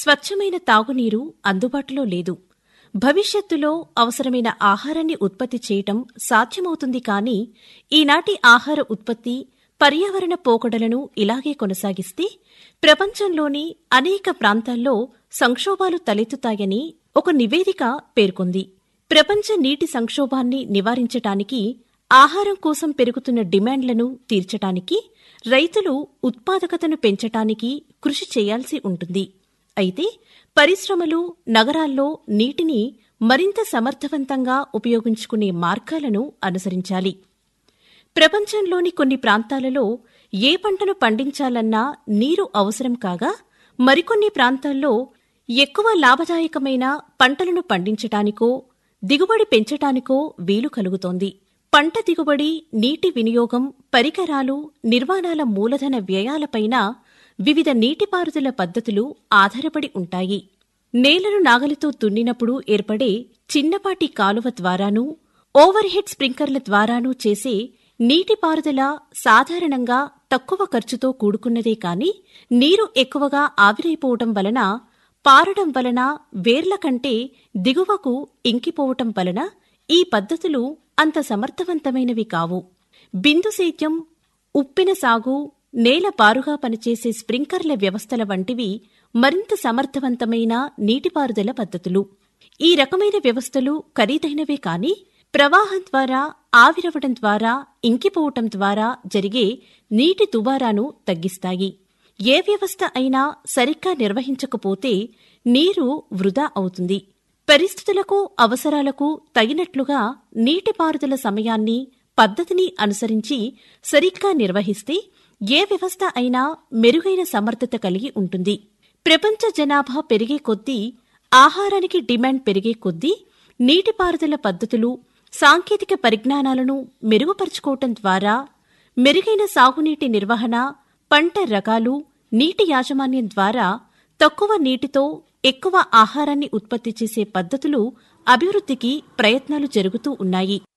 స్వచ్ఛమైన తాగునీరు అందుబాటులో లేదు భవిష్యత్తులో అవసరమైన ఆహారాన్ని ఉత్పత్తి చేయటం సాధ్యమవుతుంది కానీ ఈనాటి ఆహార ఉత్పత్తి పర్యావరణ పోకడలను ఇలాగే కొనసాగిస్తే ప్రపంచంలోని అనేక ప్రాంతాల్లో సంక్షోభాలు తలెత్తుతాయని ఒక నివేదిక పేర్కొంది ప్రపంచ నీటి సంక్షోభాన్ని నివారించటానికి ఆహారం కోసం పెరుగుతున్న డిమాండ్లను తీర్చటానికి రైతులు ఉత్పాదకతను పెంచటానికి కృషి చేయాల్సి ఉంటుంది అయితే పరిశ్రమలు నగరాల్లో నీటిని మరింత సమర్థవంతంగా ఉపయోగించుకునే మార్గాలను అనుసరించాలి ప్రపంచంలోని కొన్ని ప్రాంతాలలో ఏ పంటను పండించాలన్నా నీరు అవసరం కాగా మరికొన్ని ప్రాంతాల్లో ఎక్కువ లాభదాయకమైన పంటలను పండించటానికో దిగుబడి పెంచటానికో వీలు కలుగుతోంది పంట దిగుబడి నీటి వినియోగం పరికరాలు నిర్మాణాల మూలధన వ్యయాలపైన వివిధ నీటిపారుదల పద్ధతులు ఆధారపడి ఉంటాయి నేలను నాగలితో దున్నినప్పుడు ఏర్పడే చిన్నపాటి కాలువ ద్వారానూ ఓవర్ హెడ్ స్ప్రింకర్ల ద్వారానూ చేసే నీటిపారుదల సాధారణంగా తక్కువ ఖర్చుతో కూడుకున్నదే కాని నీరు ఎక్కువగా ఆవిరైపోవటం వలన పారడం వలన వేర్ల కంటే దిగువకు ఇంకిపోవటం వలన ఈ పద్ధతులు అంత సమర్థవంతమైనవి కావు బిందు సేద్యం ఉప్పెన సాగు నేల పారుగా పనిచేసే స్ప్రింకర్ల వ్యవస్థల వంటివి మరింత సమర్థవంతమైన నీటిపారుదల పద్ధతులు ఈ రకమైన వ్యవస్థలు ఖరీదైనవే కాని ప్రవాహం ద్వారా ఆవిరవడం ద్వారా ఇంకిపోవటం ద్వారా జరిగే నీటి దుబారాను తగ్గిస్తాయి ఏ వ్యవస్థ అయినా సరిగ్గా నిర్వహించకపోతే నీరు వృధా అవుతుంది పరిస్థితులకు అవసరాలకు తగినట్లుగా నీటిపారుదల సమయాన్ని పద్ధతిని అనుసరించి సరిగ్గా నిర్వహిస్తే ఏ వ్యవస్థ అయినా మెరుగైన సమర్థత కలిగి ఉంటుంది ప్రపంచ జనాభా పెరిగే కొద్దీ ఆహారానికి డిమాండ్ పెరిగే కొద్దీ నీటిపారుదల పద్ధతులు సాంకేతిక పరిజ్ఞానాలను మెరుగుపరుచుకోవటం ద్వారా మెరుగైన సాగునీటి నిర్వహణ పంట రకాలు నీటి యాజమాన్యం ద్వారా తక్కువ నీటితో ఎక్కువ ఆహారాన్ని ఉత్పత్తి చేసే పద్ధతులు అభివృద్ధికి ప్రయత్నాలు జరుగుతూ ఉన్నాయి